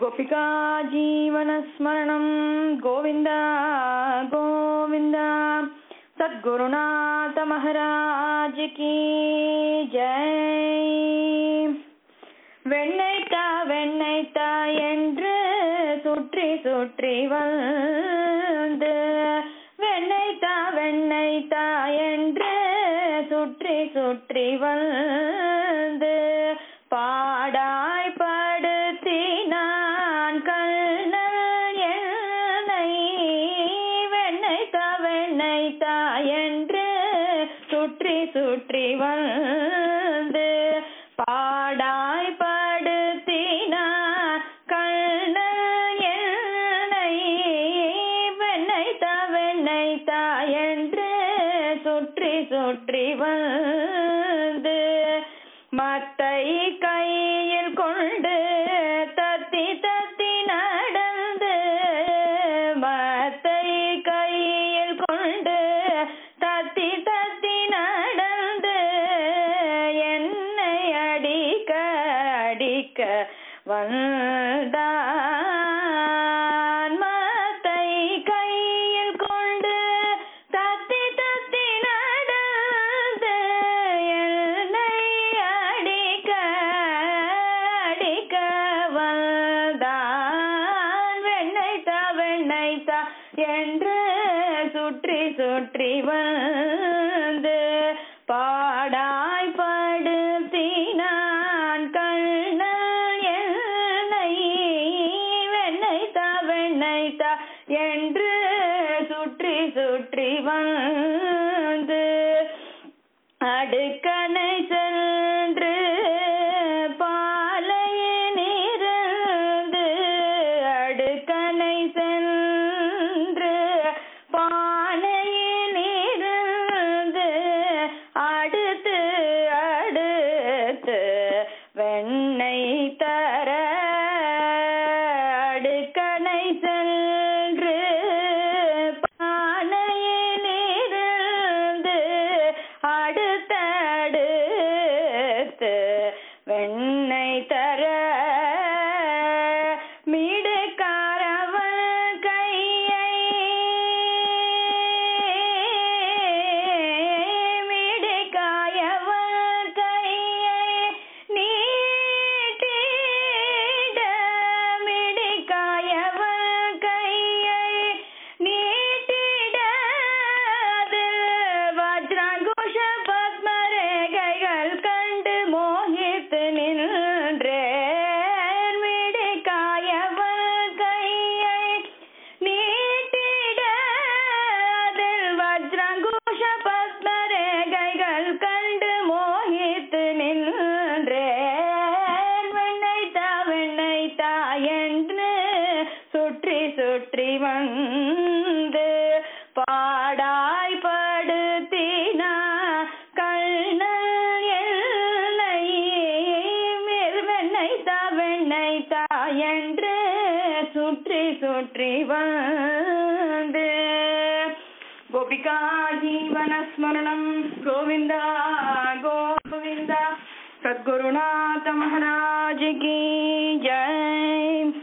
गोपिका जीवनस्मरणं गोविन्द गोविन्द सद्गुरुनाथ महाराज की जय வெண்ணைத்தா வெண்ணைத்தா என்று சுற்றி சுற்றி வந்து வெண்ணைத்தா வெண்ணைத்தா என்று சுற்றி சுற்றி வந்து பாடாய் படுத்தினான் கண்ணன் என்னை வெண்ணைத்தா வெண்ணைத்தா என்று சுற்றி சுற்றி வந்து பாடாய் படுத்தினான் கண்ணன் என்னை வெண்ணைத்தா வெண்ணைத்தா என்று சுற்றி சுற்றி வந்து மத்தை கையில் கொண்டு தத்தி தத்தி நடந்து மத்தை கையில் கொண்டு தத்தி தத்தி நடந்து என்னை அடிக்க அடிக்க வந்தான் மத்தை கையில் கொண்டு தத்தி தத்தி நடந்து என்னை அடிக்க அடிக்க வந்தான் வெண்ணைத்தா வெண்ணைத்தா என்று சுற்றி சுற்றி வந்து பாடாய் படுத்தினான் கண்ணன் என்னை வெண்ணைத்தா வெண்ணைத்தா என்று சுற்றி சுற்றி வந்து அடுக்கனை சென்று பாலையினிருந்து அடுக்கனை சென்று பானையினிருந்து அடுத்து அடுத்து வெண்ணெய் தர அடுக்கனை சென்று பானையிலிருந்து அடுத்தடுத்து வெண்ணெய் தர மிடுக்காரவன் கையை மிடுக்காயவன் கையை நீட்டிட மிடுக்காயவன் கையை நீட்டிட அதில் வஜ்ராங்குஷ பத்மரேகைகள் கண்டு மோகித்து நின்றேன் மிடுக்காயவன் கையை நீட்டிட அதில் வஜ்ராங்குஷ பத்மரேகைகள் கண்டு மோகித்து நின்றேன் வெண்ணைத்தா வெண்ணைத்தா என்று சுற்றி சுற்றி வந்து பாடாய் படுத்தினா கண்ணன் என்னை வெண்ணைத்தா வெண்ணைத்தா என்று சுற்றி சுற்றி வந்து गोपिका जीवनस्मरणं गोविन्द गोविन्द सद्गुरुनाथ महाराज की जय